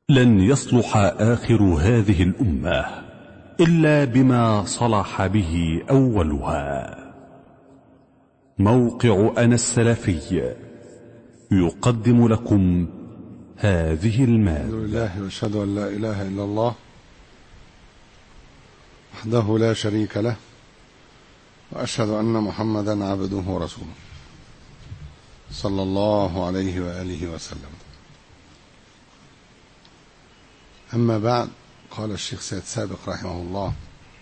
لن يصلح آخر هذه الأمة إلا بما صلح به أولها موقع أنا السلفي يقدم لكم هذه الحمد المادة لله واشهد ان لا اله الا الله وحده لا شريك له واشهد ان محمدا عبده ورسوله صلى الله عليه واله وسلم اما بعد قال الشيخ سيد سابق رحمه الله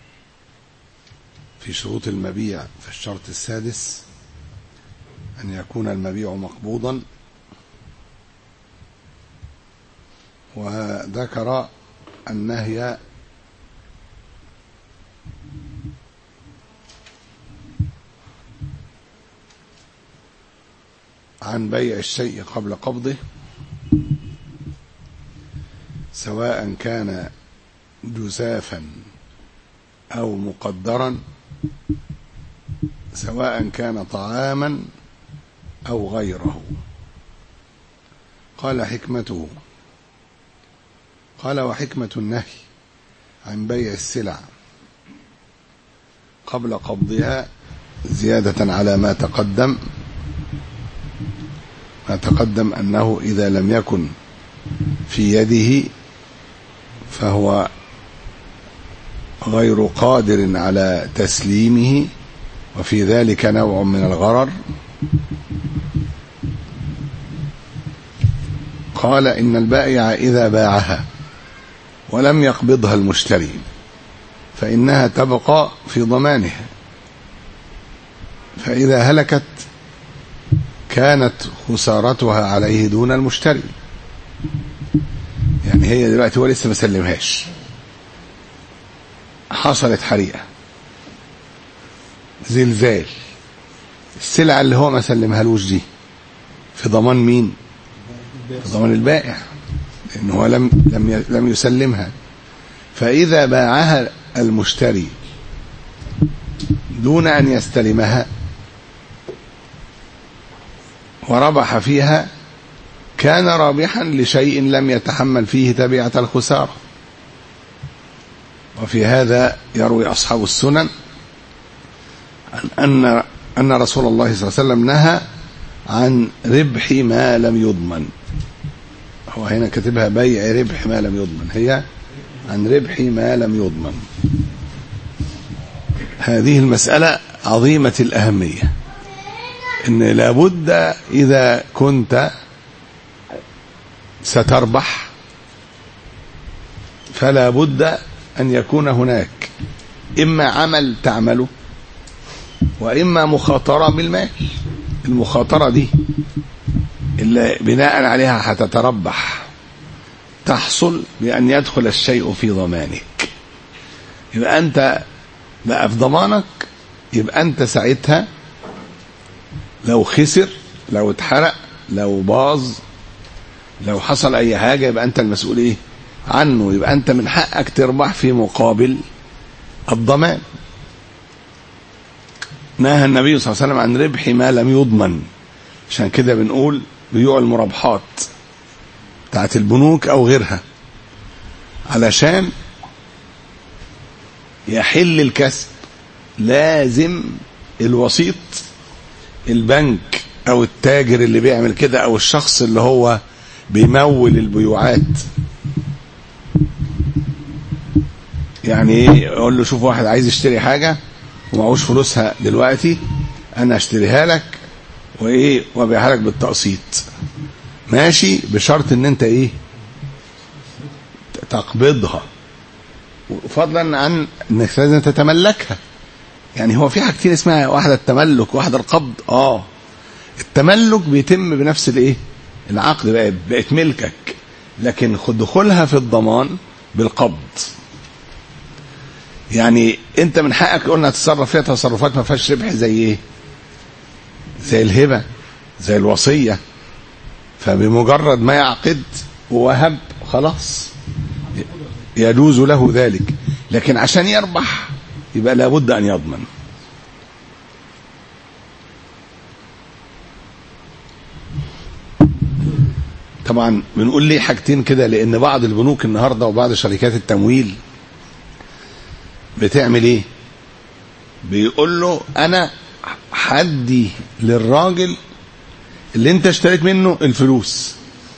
في شروط المبيع في الشرط السادس ان يكون المبيع مقبوضا وذكر النهي عن بيع الشيء قبل قبضه سواء كان جزافا او مقدرا سواء كان طعاما او غيره قال حكمته قال وحكمة النهي عن بيع السلع قبل قبضها زيادة على ما تقدم ما تقدم أنه إذا لم يكن في يده فهو غير قادر على تسليمه وفي ذلك نوع من الغرر قال إن البائع إذا باعها ولم يقبضها المشتري فإنها تبقى في ضمانه فإذا هلكت كانت خسارتها عليه دون المشتري يعني هي دلوقتي هو لسه ما سلمهاش حصلت حريقة زلزال السلعة اللي هو ما سلمهالوش دي في ضمان مين في ضمان البائع لأنه هو لم لم لم يسلمها فإذا باعها المشتري دون أن يستلمها وربح فيها كان رابحا لشيء لم يتحمل فيه تبعة الخسارة وفي هذا يروي أصحاب السنن أن أن أن رسول الله صلى الله عليه وسلم نهى عن ربح ما لم يضمن هو هنا كاتبها بيع ربح ما لم يضمن هي عن ربح ما لم يضمن هذه المسألة عظيمة الأهمية إن لابد إذا كنت ستربح فلا بد أن يكون هناك إما عمل تعمله وإما مخاطرة بالمال المخاطرة دي اللي بناء عليها هتتربح تحصل بأن يدخل الشيء في ضمانك يبقى أنت بقى في ضمانك يبقى أنت ساعتها لو خسر لو اتحرق لو باظ لو حصل أي حاجة يبقى أنت المسؤول إيه عنه يبقى أنت من حقك تربح في مقابل الضمان نهى النبي صلى الله عليه وسلم عن ربح ما لم يضمن عشان كده بنقول بيوع المرابحات بتاعت البنوك او غيرها علشان يحل الكسب لازم الوسيط البنك او التاجر اللي بيعمل كده او الشخص اللي هو بيمول البيوعات يعني ايه يقول له شوف واحد عايز يشتري حاجه ومعهوش فلوسها دلوقتي انا اشتريها لك وايه وابيعها لك بالتقسيط ماشي بشرط ان انت ايه تقبضها فضلا عن انك لازم تتملكها يعني هو في حاجتين اسمها واحده التملك واحده القبض اه التملك بيتم بنفس الايه العقد بقت بقت ملكك لكن خد دخولها في الضمان بالقبض يعني انت من حقك قلنا تتصرف فيها تصرفات ما فيهاش ربح زي ايه زي الهبه زي الوصيه فبمجرد ما يعقد ووهب خلاص يجوز له ذلك لكن عشان يربح يبقى لابد ان يضمن طبعا بنقول ليه حاجتين كده لان بعض البنوك النهارده وبعض شركات التمويل بتعمل ايه بيقول له انا حدي للراجل اللي انت اشتريت منه الفلوس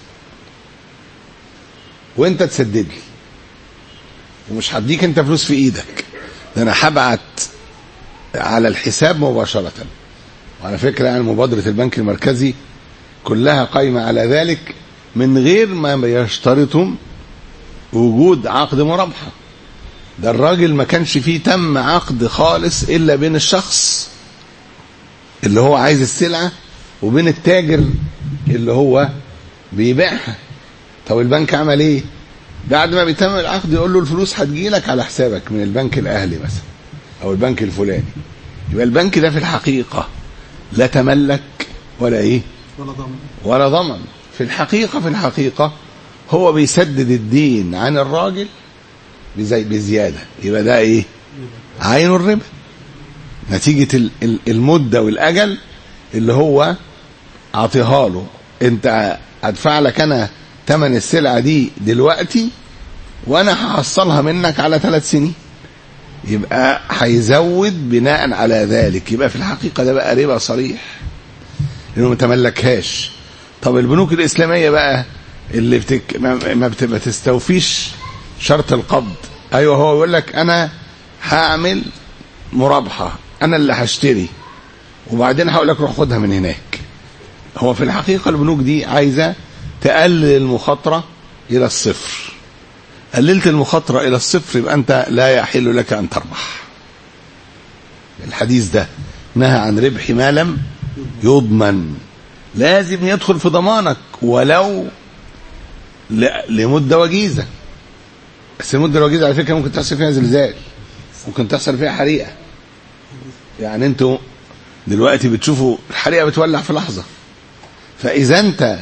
وانت تسدد لي ومش هديك انت فلوس في ايدك ده انا هبعت على الحساب مباشرة وعلى فكرة يعني مبادرة البنك المركزي كلها قايمة على ذلك من غير ما يشترطهم وجود عقد مرابحة ده الراجل ما كانش فيه تم عقد خالص إلا بين الشخص اللي هو عايز السلعة وبين التاجر اللي هو بيبيعها طب البنك عمل ايه بعد ما بيتم العقد يقول له الفلوس هتجيلك على حسابك من البنك الاهلي مثلا او البنك الفلاني يبقى البنك ده في الحقيقة لا تملك ولا ايه ولا ضمن ولا ضمن في الحقيقة في الحقيقة هو بيسدد الدين عن الراجل بزي بزيادة يبقى ده ايه عين الربا نتيجة ال- ال- المدة والأجل اللي هو عطيها له انت هدفع لك انا تمن السلعة دي دلوقتي وانا هحصلها منك على ثلاث سنين يبقى هيزود بناء على ذلك يبقى في الحقيقة ده بقى ربا صريح لانه ما تملكهاش طب البنوك الاسلاميه بقى اللي بتك... ما ما بت- ما تستوفيش شرط القبض ايوه هو يقول لك انا هعمل مرابحه انا اللي هشتري وبعدين هقول لك روح خدها من هناك هو في الحقيقه البنوك دي عايزه تقلل المخاطره الى الصفر قللت المخاطره الى الصفر يبقى انت لا يحل لك ان تربح الحديث ده نهى عن ربح ما لم يضمن لازم يدخل في ضمانك ولو ل- لمدة وجيزة بس المدة الوجيزة على فكرة ممكن تحصل فيها زلزال ممكن تحصل فيها حريقة يعني انتوا دلوقتي بتشوفوا الحريقة بتولع في لحظة فإذا انت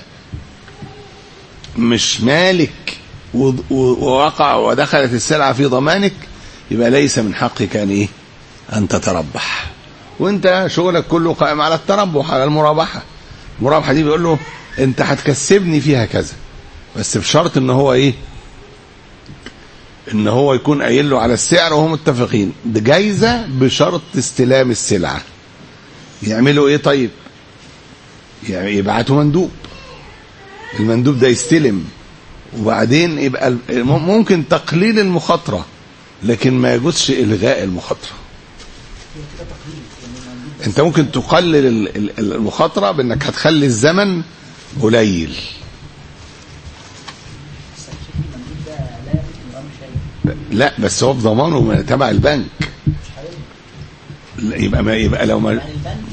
مش مالك و- و- ووقع ودخلت السلعة في ضمانك يبقى ليس من حقك أن إيه؟ أن تتربح وانت شغلك كله قائم على التربح على المرابحه المرابحه دي بيقول له انت هتكسبني فيها كذا بس بشرط ان هو ايه ان هو يكون قايل له على السعر وهم متفقين ده جايزه بشرط استلام السلعه يعملوا ايه طيب يعني يبعتوا مندوب المندوب ده يستلم وبعدين يبقى ال- ممكن تقليل المخاطره لكن ما يجوزش الغاء المخاطره انت ممكن تقلل ال- ال- المخاطره بانك هتخلي الزمن قليل لا بس هو بضمانه من- تبع البنك لا، يبقى ما يبقى لو ما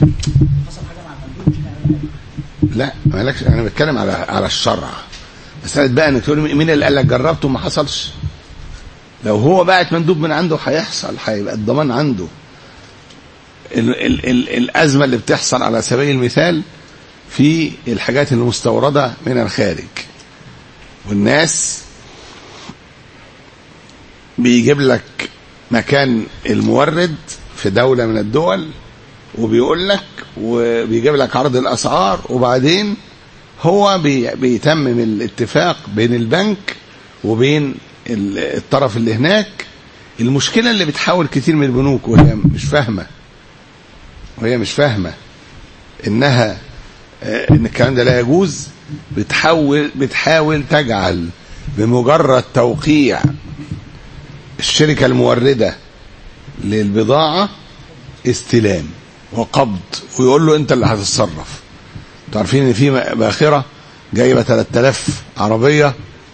لا مالكش انا بتكلم على على الشرع مساله بقى انك تقول مين اللي قال لك جربته وما حصلش لو هو بعت مندوب من عنده هيحصل هيبقى الضمان عنده ال ال ال الأزمة اللي بتحصل على سبيل المثال في الحاجات المستوردة من الخارج والناس بيجيب لك مكان المورد في دولة من الدول وبيقول لك وبيجيب لك عرض الأسعار وبعدين هو بي بيتمم الاتفاق بين البنك وبين ال- الطرف اللي هناك المشكلة اللي بتحاول كتير من البنوك وهي مش فاهمة وهي مش فاهمة انها آه، ان الكلام ده لا يجوز بتحاول بتحاول تجعل بمجرد توقيع الشركة الموردة للبضاعة استلام وقبض ويقول له انت اللي هتتصرف انتوا عارفين ان في باخرة جايبة 3000 عربية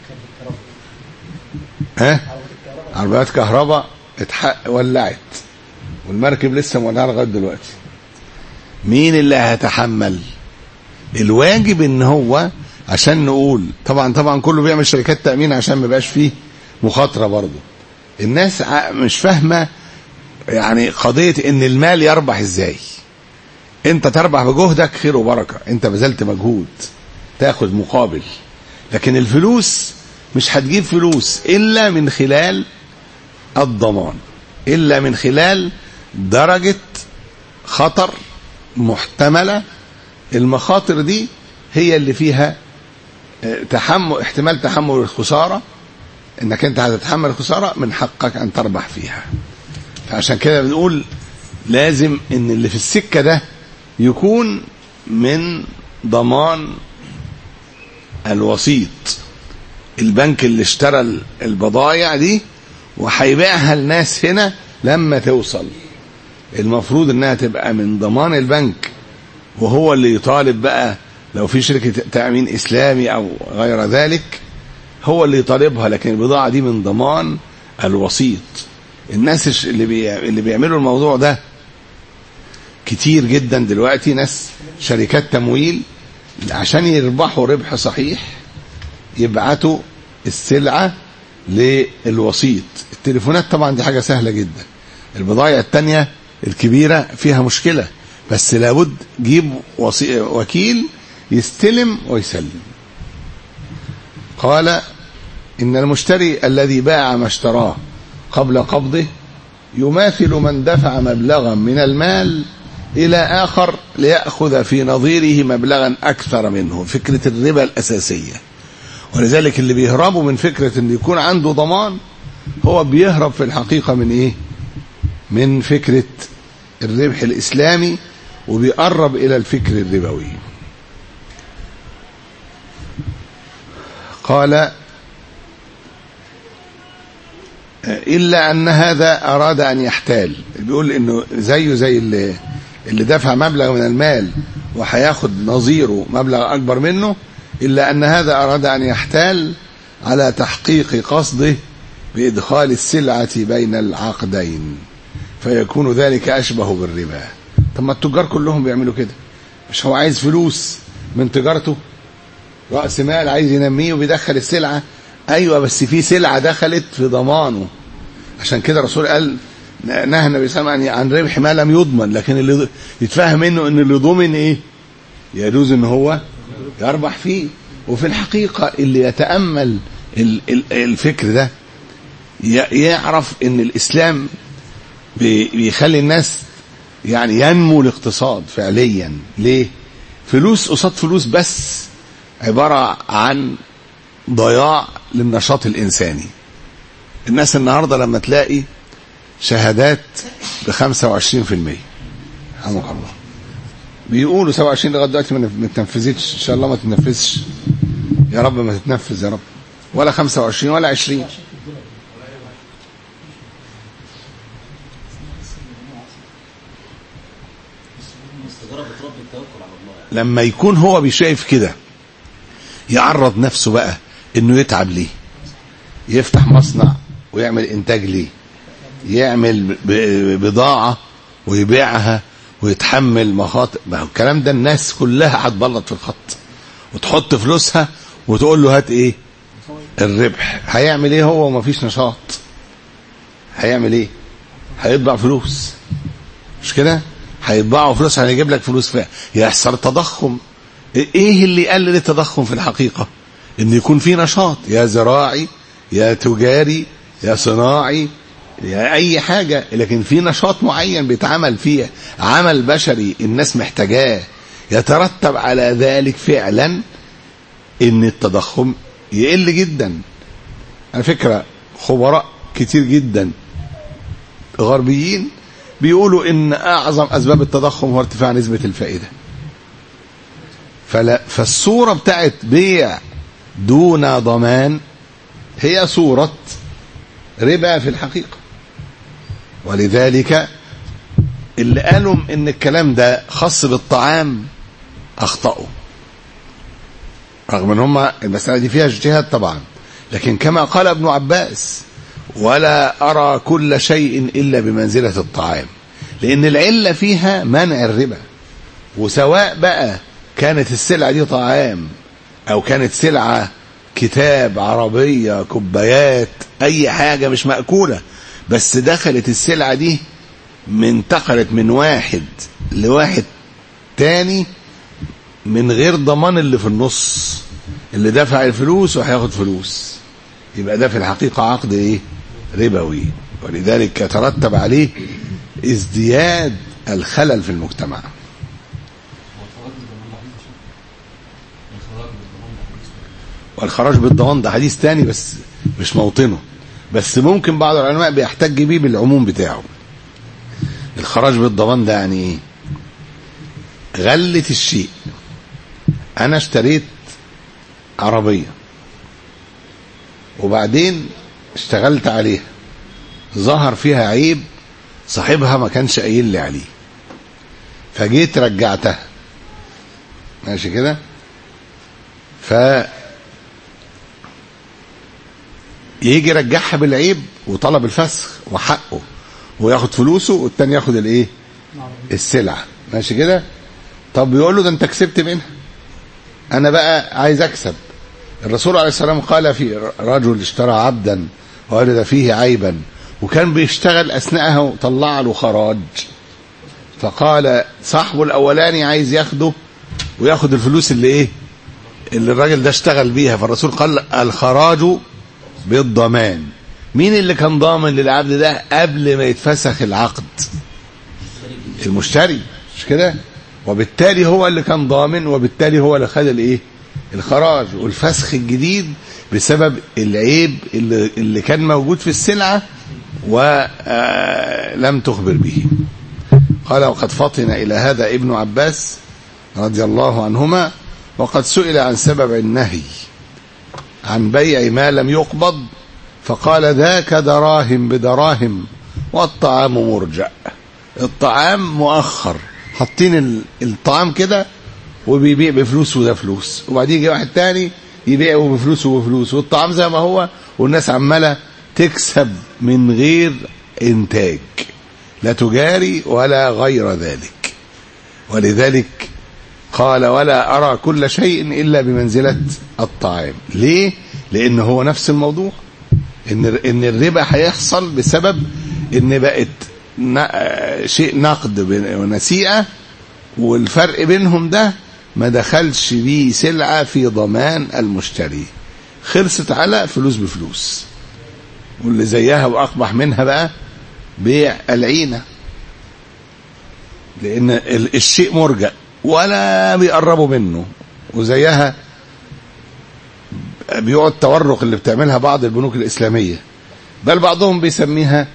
ها عربيات كهرباء اتحق ولعت والمركب لسه مولعه لغايه دلوقتي مين اللي هيتحمل الواجب ان هو عشان نقول طبعا طبعا كله بيعمل شركات تامين عشان ما يبقاش فيه مخاطره برضه الناس ع- مش فاهمه يعني قضيه ان المال يربح ازاي انت تربح بجهدك خير وبركه انت بذلت مجهود تاخد مقابل لكن الفلوس مش هتجيب فلوس الا من خلال الضمان الا من خلال درجه خطر محتمله المخاطر دي هي اللي فيها آه، تحمل احتمال تحمل الخسارة انك انت هتتحمل الخسارة من حقك ان تربح فيها فعشان كده بنقول لازم ان اللي في السكة ده يكون من ضمان الوسيط البنك اللي اشترى البضائع دي وهيبيعها لناس هنا لما توصل المفروض انها تبقى من ضمان البنك وهو اللي يطالب بقى لو في شركة تأمين إسلامي أو غير ذلك هو اللي يطالبها لكن البضاعة دي من ضمان الوسيط الناس الش- اللي بي... اللي بيعملوا الموضوع ده كتير جدا دلوقتي ناس شركات تمويل عشان يربحوا ربح صحيح يبعتوا السلعة للوسيط التليفونات طبعا دي حاجة سهلة جدا البضائع التانية الكبيرة فيها مشكلة بس لابد جيب وصي... وكيل يستلم ويسلم قال إن المشتري الذي باع ما اشتراه قبل قبضه يماثل من دفع مبلغا من المال إلى آخر ليأخذ في نظيره مبلغا أكثر منه فكرة الربا الأساسية ولذلك اللي بيهربوا من فكرة أن يكون عنده ضمان هو بيهرب في الحقيقة من إيه من فكرة الربح الإسلامي وبيقرب إلى الفكر الربوي قال إلا أن هذا أراد أن يحتال بيقول إنه زيه زي اللي, اللي دفع مبلغ من المال وهياخد نظيره مبلغ أكبر منه إلا أن هذا أراد أن يحتال على تحقيق قصده بإدخال السلعة بين العقدين فيكون ذلك أشبه بالربا طب ما التجار كلهم بيعملوا كده مش هو عايز فلوس من تجارته رأس مال عايز ينميه وبيدخل السلعة أيوة بس في سلعة دخلت في ضمانه عشان كده الرسول قال نهى النبي صلى الله عليه وسلم عن ربح ما لم يضمن لكن اللي يتفهم منه ان اللي ضمن ايه يجوز ان هو يربح فيه وفي الحقيقة اللي يتأمل ال- ال- الفكر ده ي- يعرف ان الاسلام بي- بيخلي الناس يعني ينمو الاقتصاد فعليا ليه فلوس قصاد فلوس بس عبارة عن ضياع للنشاط الإنساني الناس النهاردة لما تلاقي شهادات ب 25% رحمك الله بيقولوا 27 لغايه دلوقتي ما ما اتنفذتش ان شاء الله ما تتنفذش يا رب ما تتنفذ يا رب ولا 25 ولا 20 لما يكون هو بيشايف كده يعرض نفسه بقى انه يتعب ليه يفتح مصنع ويعمل انتاج ليه يعمل ب- بضاعة ويبيعها ويتحمل مخاطر ما هو الكلام ده الناس كلها هتبلط في الخط وتحط فلوسها وتقول له هات ايه الربح هيعمل ايه هو ومفيش نشاط هيعمل ايه هيطبع فلوس مش كده هيطبعوا فلوس هيجيب لك فلوس فيها يحصل تضخم ايه اللي يقلل التضخم في الحقيقة ان يكون في نشاط يا زراعي يا تجاري يا صناعي يا اي حاجة لكن في نشاط معين بيتعمل فيه عمل بشري الناس محتاجاه يترتب على ذلك فعلا ان التضخم يقل جدا على فكرة خبراء كتير جدا غربيين بيقولوا ان اعظم اسباب التضخم هو ارتفاع نسبة الفائدة فلا فالصورة بتاعت بيع دون ضمان هي صورة ربا في الحقيقة ولذلك اللي قالوا ان الكلام ده خاص بالطعام اخطأوا رغم ان هم المسألة دي فيها اجتهاد طبعا لكن كما قال ابن عباس ولا أرى كل شيء إلا بمنزلة الطعام لأن العلة فيها منع الربا وسواء بقى كانت السلعة دي طعام أو كانت سلعة كتاب عربية كوبايات أي حاجة مش مأكولة بس دخلت السلعة دي من انتقلت من واحد لواحد تاني من غير ضمان اللي في النص اللي دفع الفلوس وهياخد فلوس يبقى ده في الحقيقة عقد ايه ربوي ولذلك يترتب عليه ازدياد الخلل في المجتمع والخراج بالضمان ده حديث تاني بس مش موطنه بس ممكن بعض العلماء بيحتج بيه بالعموم بتاعه الخراج بالضمان ده يعني ايه غلة الشيء انا اشتريت عربية وبعدين اشتغلت عليها ظهر فيها عيب صاحبها ما كانش قايل لي عليه فجيت رجعتها ماشي كده ف يجي يرجعها بالعيب وطلب الفسخ وحقه وياخد فلوسه والتاني ياخد الايه السلعه ماشي كده طب بيقول له ده انت كسبت منها انا بقى عايز اكسب الرسول عليه السلام قال في رجل اشترى عبدا ووجد فيه عيبا وكان بيشتغل اثناءها وطلع له خراج فقال صاحبه الاولاني عايز ياخده وياخد الفلوس اللي ايه اللي الراجل ده اشتغل بيها فالرسول قال الخراج بالضمان مين اللي كان ضامن للعبد ده قبل ما يتفسخ العقد المشتري مش كده وبالتالي هو اللي كان ضامن وبالتالي هو اللي خد الايه الخراج والفسخ الجديد بسبب العيب اللي, اللي كان موجود في السلعة ولم تخبر به قال وقد فطن إلى هذا ابن عباس رضي الله عنهما وقد سئل عن سبب النهي عن بيع ما لم يقبض فقال ذاك دراهم بدراهم والطعام مرجع الطعام مؤخر حاطين الطعام كده وبيبيع بفلوس وده فلوس وبعدين يجي واحد تاني يبيعه بفلوس وبفلوس والطعام زي ما هو والناس عماله تكسب من غير انتاج لا تجاري ولا غير ذلك ولذلك قال ولا أرى كل شيء إلا بمنزلة الطعام ليه؟ لأن هو نفس الموضوع إن إن الربا هيحصل بسبب إن بقت شيء نقد ونسيئة والفرق بينهم ده ما دخلش بيه سلعة في ضمان المشتري خلصت على فلوس بفلوس واللي زيها وأقبح منها بقى بيع العينة لأن الشيء مرجع ولا بيقربوا منه وزيها بيوع التورق اللي بتعملها بعض البنوك الإسلامية بل بعضهم بيسميها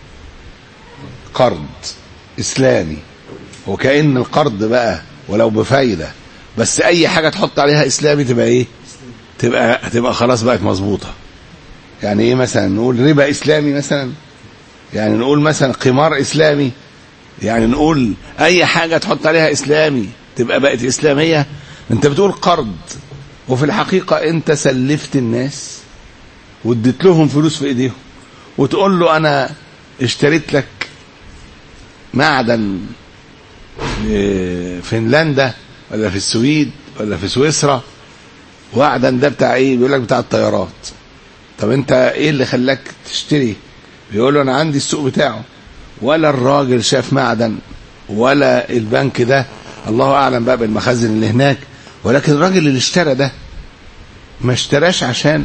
قرض إسلامي وكأن القرض بقى ولو بفايدة بس أي حاجة تحط عليها إسلامي تبقى إيه تبقى تبقى خلاص بقت مظبوطة يعني إيه مثلا نقول ربا إسلامي مثلا يعني نقول مثلا قمار إسلامي يعني نقول اي حاجه تحط عليها اسلامي تبقى بقت اسلاميه انت بتقول قرض وفي الحقيقه انت سلفت الناس واديت لهم فلوس في ايديهم وتقول له انا اشتريت لك معدن في فنلندا ولا في السويد ولا في سويسرا وعدن ده بتاع ايه بيقول لك بتاع الطيارات طب انت ايه اللي خلاك تشتري بيقول له انا عندي السوق بتاعه ولا الراجل شاف معدن ولا البنك ده الله اعلم بقى بالمخازن اللي هناك ولكن الراجل اللي اشترى ده ما اشتراش عشان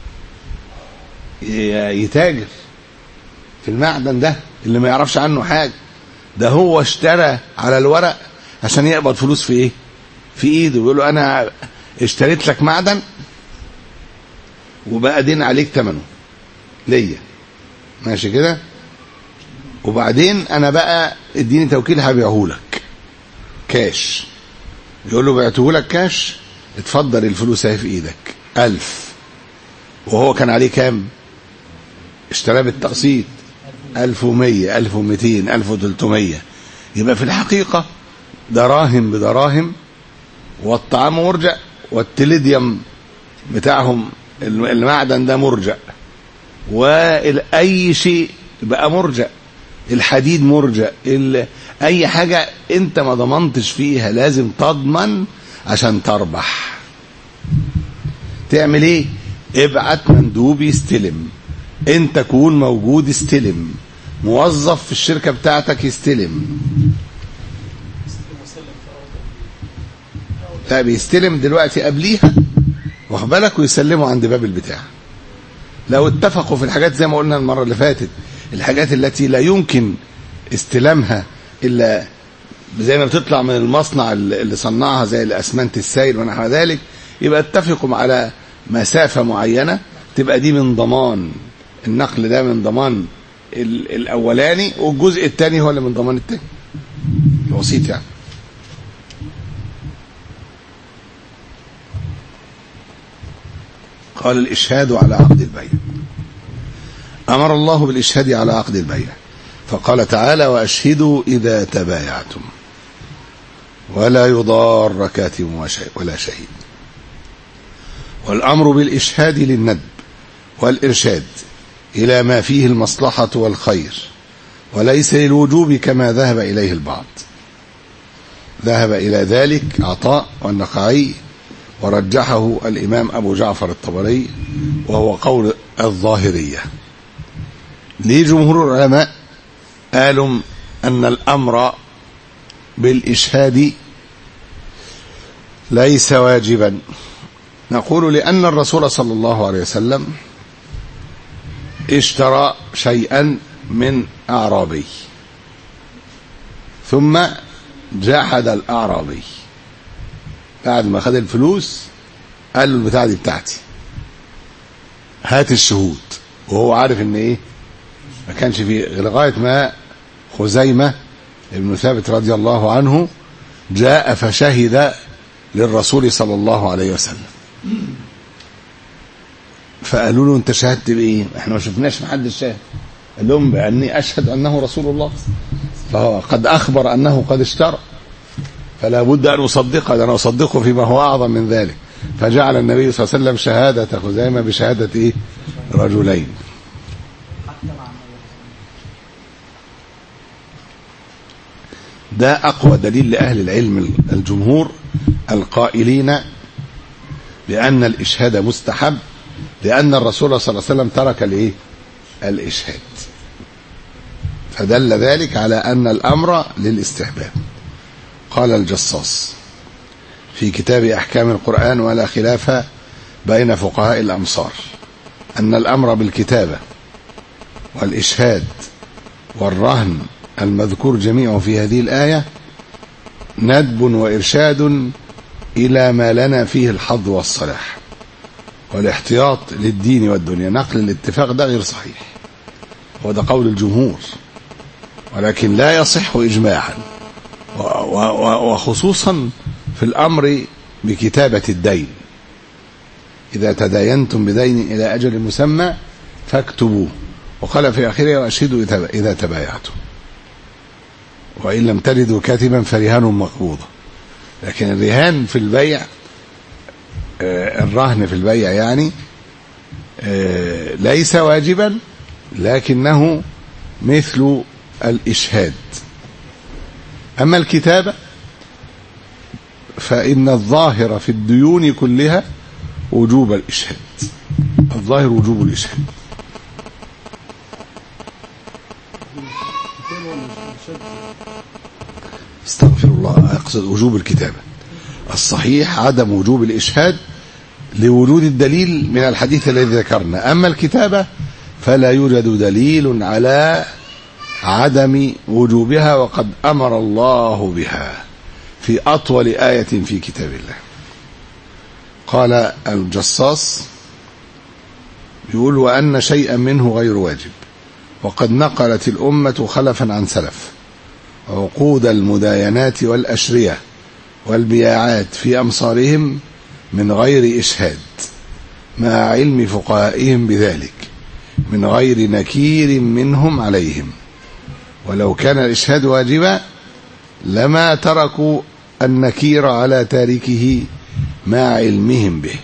يتاجر في المعدن ده اللي ما يعرفش عنه حاجه ده هو اشترى على الورق عشان يقبض فلوس في ايه في ايده بيقول له انا اشتريت لك معدن وبقى دين عليك ثمنه ليا ماشي كده وبعدين انا بقى اديني توكيل هبيعه لك كاش يقول له بعته لك كاش اتفضل الفلوس اهي في ايدك ألف وهو كان عليه كام اشتراه بالتقسيط ألف ومية ألف ومتين ألف وتلتمية يبقى في الحقيقة دراهم بدراهم والطعام مرجع والتليديوم بتاعهم المعدن ده مرجع وأي شيء بقى مرجع الحديد مرجع اي حاجة انت ما ضمنتش فيها لازم تضمن عشان تربح تعمل ايه ابعت مندوب يستلم انت كون موجود استلم موظف في الشركة بتاعتك يستلم لا بيستلم دلوقتي قبليها واخد بالك ويسلمه عند باب البتاع لو اتفقوا في الحاجات زي ما قلنا المرة اللي فاتت الحاجات التي لا يمكن استلامها الا زي ما بتطلع من المصنع اللي صنعها زي الاسمنت السائل ونحو ذلك يبقى اتفقوا على مسافة معينة تبقى دي من ضمان النقل ده من ضمان ال- الأولاني والجزء الثاني هو اللي من ضمان الثاني الوسيط يعني قال الإشهاد على عقد البيع أمر الله بالإشهاد على عقد البيع فقال تعالى وأشهدوا إذا تبايعتم ولا يضار كاتب وشيء ولا شهيد والأمر بالإشهاد للندب والإرشاد إلى ما فيه المصلحة والخير وليس للوجوب كما ذهب إليه البعض ذهب إلى ذلك عطاء والنقعي ورجحه الإمام أبو جعفر الطبري وهو قول الظاهرية ليه جمهور العلماء قالوا أن الأمر بالإشهاد ليس واجبا نقول لأن الرسول صلى الله عليه وسلم اشترى شيئا من أعرابي ثم جحد الأعرابي بعد ما خد الفلوس قال له البتاعة دي بتاعتي هات الشهود وهو عارف ان ايه ما كانش فيه لغاية ما خزيمة ابن ثابت رضي الله عنه جاء فشهد للرسول صلى الله عليه وسلم فقالوا له انت شهدت بايه احنا ما شفناش محد شاهد قال لهم باني اشهد انه رسول الله فهو قد اخبر انه قد اشترى فلا بد ان اصدقه انا اصدقه فيما هو اعظم من ذلك فجعل النبي صلى الله عليه وسلم شهاده خزيمه بشهاده ايه رجلين ده اقوى دليل لاهل العلم الجمهور القائلين بان الاشهاد مستحب لان الرسول صلى الله عليه وسلم ترك الايه الاشهاد فدل ذلك على ان الامر للاستحباب قال الجصاص في كتاب احكام القران ولا خلاف بين فقهاء الامصار ان الامر بالكتابه والاشهاد والرهن المذكور جميعه في هذه الايه ندب وارشاد الى ما لنا فيه الحظ والصلاح والاحتياط للدين والدنيا نقل الاتفاق ده غير صحيح وده قول الجمهور ولكن لا يصح اجماعا وخصوصا في الامر بكتابه الدين اذا تداينتم بدين الى اجل مسمى فاكتبوه وقال في اخره واشهدوا اذا تبايعتم وان لم تجدوا كاتبا فرهان مقبوضه لكن الرهان في البيع الرهن في البيع يعني ليس واجبا لكنه مثل الإشهاد أما الكتابة فإن الظاهر في الديون كلها وجوب الإشهاد الظاهر وجوب الإشهاد استغفر الله أقصد وجوب الكتابة الصحيح عدم وجوب الإشهاد لوجود الدليل من الحديث الذي ذكرنا أما الكتابة فلا يوجد دليل على عدم وجوبها وقد أمر الله بها في أطول آية في كتاب الله قال الجصاص يقول وأن شيئا منه غير واجب وقد نقلت الأمة خلفا عن سلف عقود المداينات والأشرية والبياعات في أمصارهم من غير إشهاد مع علم فقهائهم بذلك من غير نكير منهم عليهم ولو كان الإشهاد واجبا لما تركوا النكير على تاركه مع علمهم به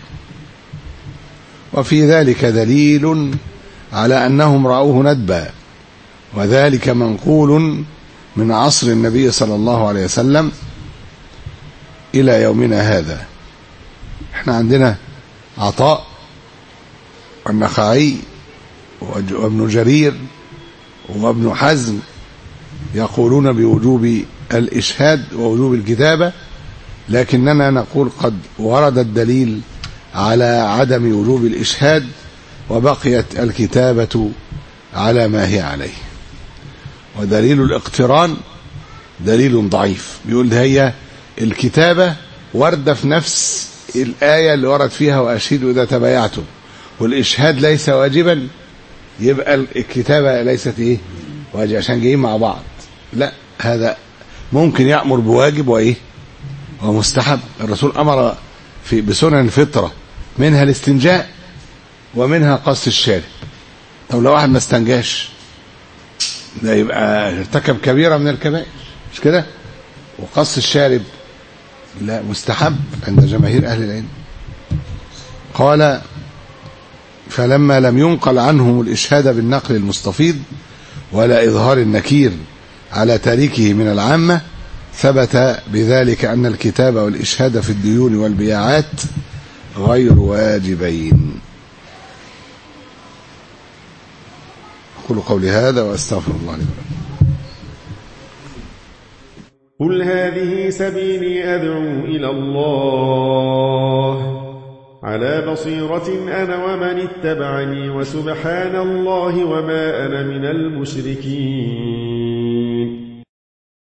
وفي ذلك دليل على أنهم رأوه ندبا وذلك منقول من عصر النبي صلى الله عليه وسلم إلى يومنا هذا احنا عندنا عطاء والنخعي وابن جرير وابن حزم يقولون بوجوب الإشهاد ووجوب الكتابة لكننا نقول قد ورد الدليل على عدم وجوب الإشهاد وبقيت الكتابة على ما هي عليه ودليل الاقتران دليل ضعيف بيقول هي الكتابة واردة في نفس الآية اللي ورد فيها وأشهدوا إذا تبايعتم والإشهاد ليس واجبا يبقى الكتابة ليست إيه واجب عشان جايين مع بعض لا هذا ممكن يأمر بواجب وإيه ومستحب الرسول أمر في بسنن الفطرة منها الاستنجاء ومنها قص الشارب طب لو واحد ما استنجاش ده يبقى ارتكب كبيرة من الكبائر مش كده وقص الشارب لا مستحب عند جماهير أهل العلم قال فلما لم ينقل عنهم الإشهاد بالنقل المستفيض ولا إظهار النكير على تاريكه من العامة ثبت بذلك أن الكتاب والإشهاد في الديون والبياعات غير واجبين أقول قولي هذا وأستغفر الله لي ولكم قل هذه سبيلي أدعو إلى الله على بصيرة أنا ومن اتبعني وسبحان الله وما أنا من المشركين